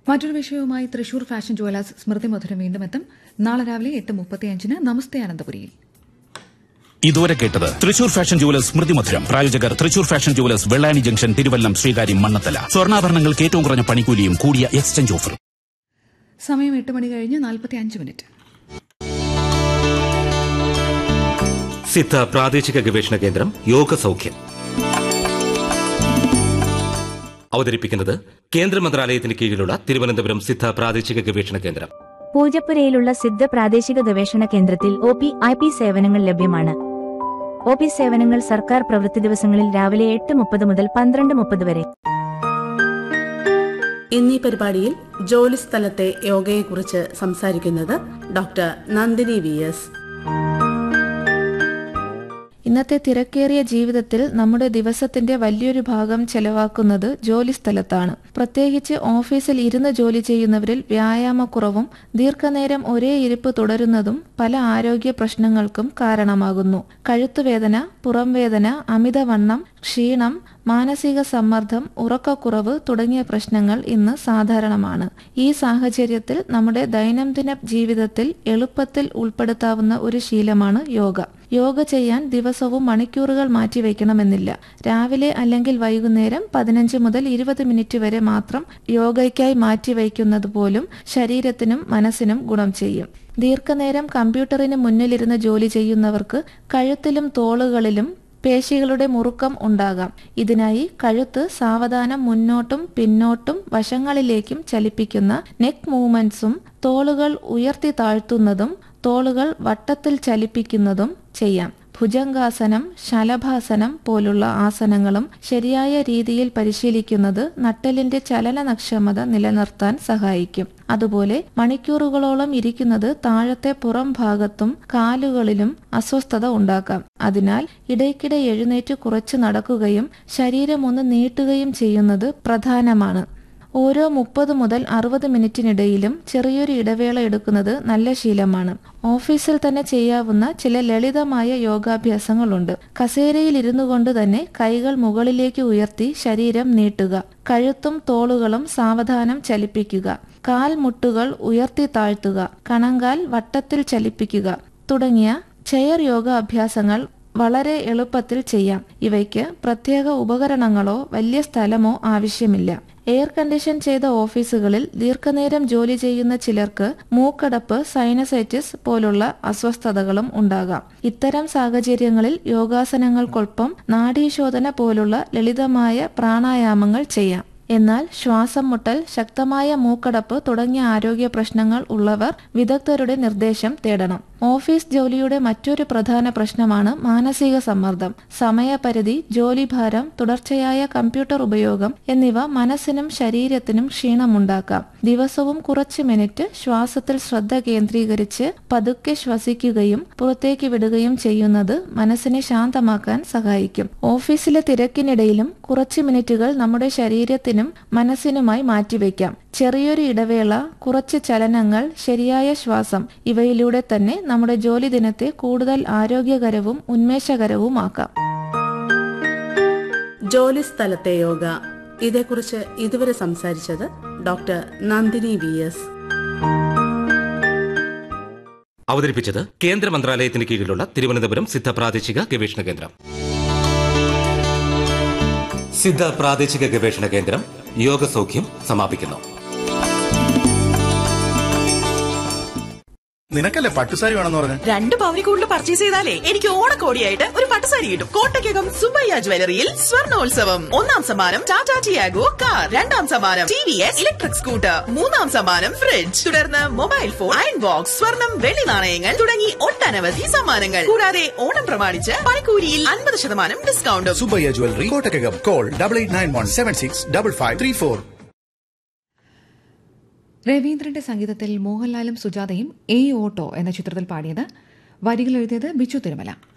മറ്റൊരു വിഷയവുമായി Thrissur fashion jewellers സ്മൃതി മധുരം വീണ്ടും എത്തും നാളെ രാവിലെ എട്ട് മുപ്പത്തിയഞ്ചിന് നമസ്തേ അനന്തപുരിയിൽ ഇതുവരെ കേട്ടത് തൃശൂർ ഫാഷൻ ജുവലേഴ്സ് സ്മൃതി മധുരം പ്രായോജകർ Thrissur fashion jewellers Vellani junction Thiruvallam Sreekaryam Mannathala സ്വർണ്ണാഭരണങ്ങൾക്ക് ഏറ്റവും കുറഞ്ഞ പണിക്കൂലിയും കൂടിയ എക്സ്ചേഞ്ച് ഓഫർ സമയം എട്ട് മണി കഴിഞ്ഞ് നാൽപ്പത്തി അഞ്ച് മിനിറ്റ് സിദ്ധ പ്രാദേശിക ഗവേഷണ കേന്ദ്രം യോഗ സൗഖ്യം അവതരിപ്പിക്കുന്നത് കേന്ദ്ര മന്ത്രാലയത്തിന് കീഴിലുള്ള തിരുവനന്തപുരം സിദ്ധ പ്രാദേശിക ഗവേഷണ കേന്ദ്രം പൂജപ്പുരയിലുള്ള സിദ്ധ പ്രാദേശിക ഗവേഷണ കേന്ദ്രത്തിൽ ഒ പി ഐ പി സേവനങ്ങൾ ലഭ്യമാണ് ഒ പി സേവനങ്ങൾ സർക്കാർ പ്രവൃത്തി ദിവസങ്ങളിൽ രാവിലെ എട്ട് മുപ്പത് മുതൽ പന്ത്രണ്ട് മുപ്പത് വരെ എന്നീ പരിപാടിയിൽ ജോലിസ്ഥലത്തെ യോഗയെക്കുറിച്ച് സംസാരിക്കുന്നത് ഡോക്ടർ നന്ദിനി വി എസ് ഇന്നത്തെ തിരക്കേറിയ ജീവിതത്തിൽ നമ്മുടെ ദിവസത്തിന്റെ വലിയൊരു ഭാഗം ചെലവാക്കുന്നത് ജോലിസ്ഥലത്താണ് പ്രത്യേകിച്ച് ഓഫീസിൽ ഇരുന്ന് ജോലി ചെയ്യുന്നവരിൽ വ്യായാമക്കുറവും ദീർഘനേരം ഒരേ ഇരിപ്പ് തുടരുന്നതും പല ആരോഗ്യ പ്രശ്നങ്ങൾക്കും കാരണമാകുന്നു കഴുത്തുവേദന പുറംവേദന അമിതവണ്ണം ക്ഷീണം മാനസിക സമ്മർദ്ദം ഉറക്കക്കുറവ് തുടങ്ങിയ പ്രശ്നങ്ങൾ ഇന്ന് സാധാരണമാണ് ഈ സാഹചര്യത്തിൽ നമ്മുടെ ദൈനംദിന ജീവിതത്തിൽ എളുപ്പത്തിൽ ഉൾപ്പെടുത്താവുന്ന ഒരു ശീലമാണ് യോഗ യോഗ ചെയ്യാൻ ദിവസവും മണിക്കൂറുകൾ മാറ്റിവെക്കണമെന്നില്ല രാവിലെ അല്ലെങ്കിൽ വൈകുന്നേരം പതിനഞ്ച് മുതൽ ഇരുപത് മിനിറ്റ് വരെ മാത്രം യോഗയ്ക്കായി മാറ്റിവെക്കുന്നത് പോലും ശരീരത്തിനും മനസ്സിനും ഗുണം ചെയ്യും ദീർഘനേരം കമ്പ്യൂട്ടറിന് മുന്നിലിരുന്ന് ജോലി ചെയ്യുന്നവർക്ക് കഴുത്തിലും തോളുകളിലും പേശികളുടെ മുറുക്കം ഉണ്ടാകാം ഇതിനായി കഴുത്ത് സാവധാനം മുന്നോട്ടും പിന്നോട്ടും വശങ്ങളിലേക്കും ചലിപ്പിക്കുന്ന നെക്ക് മൂവ്മെന്റ്സും തോളുകൾ ഉയർത്തി താഴ്ത്തുന്നതും തോളുകൾ വട്ടത്തിൽ ചലിപ്പിക്കുന്നതും ചെയ്യാം ഭുജംഗാസനം ശലഭാസനം പോലുള്ള ആസനങ്ങളും ശരിയായ രീതിയിൽ പരിശീലിക്കുന്നത് നട്ടലിന്റെ ചലനനക്ഷമത നിലനിർത്താൻ സഹായിക്കും അതുപോലെ മണിക്കൂറുകളോളം ഇരിക്കുന്നത് താഴത്തെ പുറം ഭാഗത്തും കാലുകളിലും അസ്വസ്ഥത ഉണ്ടാക്കാം അതിനാൽ ഇടയ്ക്കിടെ എഴുന്നേറ്റ് കുറച്ച് നടക്കുകയും ശരീരം ഒന്ന് നീട്ടുകയും ചെയ്യുന്നത് പ്രധാനമാണ് ഓരോ മുപ്പത് മുതൽ അറുപത് മിനിറ്റിനിടയിലും ചെറിയൊരു ഇടവേള എടുക്കുന്നത് നല്ല ശീലമാണ് ഓഫീസിൽ തന്നെ ചെയ്യാവുന്ന ചില ലളിതമായ യോഗാഭ്യാസങ്ങളുണ്ട് കസേരയിൽ ഇരുന്നു കൊണ്ട് തന്നെ കൈകൾ മുകളിലേക്ക് ഉയർത്തി ശരീരം നീട്ടുക കഴുത്തും തോളുകളും സാവധാനം ചലിപ്പിക്കുക കാൽ മുട്ടുകൾ ഉയർത്തി താഴ്ത്തുക കണങ്കാൽ വട്ടത്തിൽ ചലിപ്പിക്കുക തുടങ്ങിയ ചെയർ യോഗ അഭ്യാസങ്ങൾ വളരെ എളുപ്പത്തിൽ ചെയ്യാം ഇവയ്ക്ക് പ്രത്യേക ഉപകരണങ്ങളോ വലിയ സ്ഥലമോ ആവശ്യമില്ല എയർ കണ്ടീഷൻ ചെയ്ത ഓഫീസുകളിൽ ദീർഘനേരം ജോലി ചെയ്യുന്ന ചിലർക്ക് മൂക്കടപ്പ് സൈനസൈറ്റിസ് പോലുള്ള അസ്വസ്ഥതകളും ഉണ്ടാകാം ഇത്തരം സാഹചര്യങ്ങളിൽ യോഗാസനങ്ങൾക്കൊപ്പം നാഡീശോധന പോലുള്ള ലളിതമായ പ്രാണായാമങ്ങൾ ചെയ്യാം എന്നാൽ ശ്വാസം മുട്ടൽ ശക്തമായ മൂക്കടപ്പ് തുടങ്ങിയ ആരോഗ്യ പ്രശ്നങ്ങൾ ഉള്ളവർ വിദഗ്ധരുടെ നിർദ്ദേശം തേടണം ഓഫീസ് ജോലിയുടെ മറ്റൊരു പ്രധാന പ്രശ്നമാണ് മാനസിക സമ്മർദ്ദം സമയപരിധി ജോലിഭാരം തുടർച്ചയായ കമ്പ്യൂട്ടർ ഉപയോഗം എന്നിവ മനസ്സിനും ശരീരത്തിനും ക്ഷീണമുണ്ടാക്കാം ദിവസവും കുറച്ച് മിനിറ്റ് ശ്വാസത്തിൽ ശ്രദ്ധ കേന്ദ്രീകരിച്ച് പതുക്കെ ശ്വസിക്കുകയും പുറത്തേക്ക് വിടുകയും ചെയ്യുന്നത് മനസ്സിനെ ശാന്തമാക്കാൻ സഹായിക്കും ഓഫീസിലെ തിരക്കിനിടയിലും കുറച്ച് മിനിറ്റുകൾ നമ്മുടെ ശരീരത്തിനും മനസ്സിനുമായി മാറ്റിവെക്കാം ചെറിയൊരു ഇടവേള കുറച്ച് ചലനങ്ങൾ ശരിയായ ശ്വാസം ഇവയിലൂടെ തന്നെ നമ്മുടെ ജോലി ദിനത്തെ കൂടുതൽ ആരോഗ്യകരവും ഉന്മേഷകരവുമാക്കാം ജോലിസ്ഥലത്തെ യോഗ ഇതേക്കുറിച്ച് ഇതുവരെ സംസാരിച്ചത് ഡോക്ടർ നന്ദിനി വി എസ് അവതരിപ്പിച്ചത് കേന്ദ്ര മന്ത്രാലയത്തിന് കീഴിലുള്ള തിരുവനന്തപുരം സിദ്ധ പ്രാദേശിക ഗവേഷണ കേന്ദ്രം സിദ്ധ പ്രാദേശിക ഗവേഷണ കേന്ദ്രം യോഗ സൗഖ്യം സമാപിക്കുന്നു നിനക്കല്ലേ പട്ടുസാരി വേണമെന്ന് പറഞ്ഞു രണ്ട് പവനി കൂടുതൽ പർച്ചേസ് ചെയ്താലേ എനിക്ക് ഓണക്കോടിയായിട്ട് ഒരു പട്ടുസാരി കിട്ടും കോട്ടയ്ക്കകം സുബയ്യ ജ്വല്ലറിയിൽ സ്വർണോത്സവം ഒന്നാം സമ്മാനം ടാറ്റ ടിയാഗോ കാർ രണ്ടാം സമ്മാനം T V S electric scooter മൂന്നാം സമ്മാനം ഫ്രിഡ്ജ് തുടർന്ന് മൊബൈൽ ഫോൺ അയൺ ബോക്സ് സ്വർണം വെള്ളി നാണയങ്ങൾ തുടങ്ങി ഒട്ടനവധി സമ്മാനങ്ങൾ കൂടാതെ ഓണം പ്രമാണിച്ച് പണിക്കൂലിയിൽ അൻപത് ശതമാനം ഡിസ്കൗണ്ടും Subbaiah jewellery Kottakkakam call double eight nine one seven six double five three four രവീന്ദ്രന്റെ സംഗീതത്തിൽ മോഹൻലാലും സുജാതയും എ ഓട്ടോ എന്ന ചിത്രത്തിൽ പാടിയത് വരികൾ എഴുതിയത് ബിച്ചു തിരുമല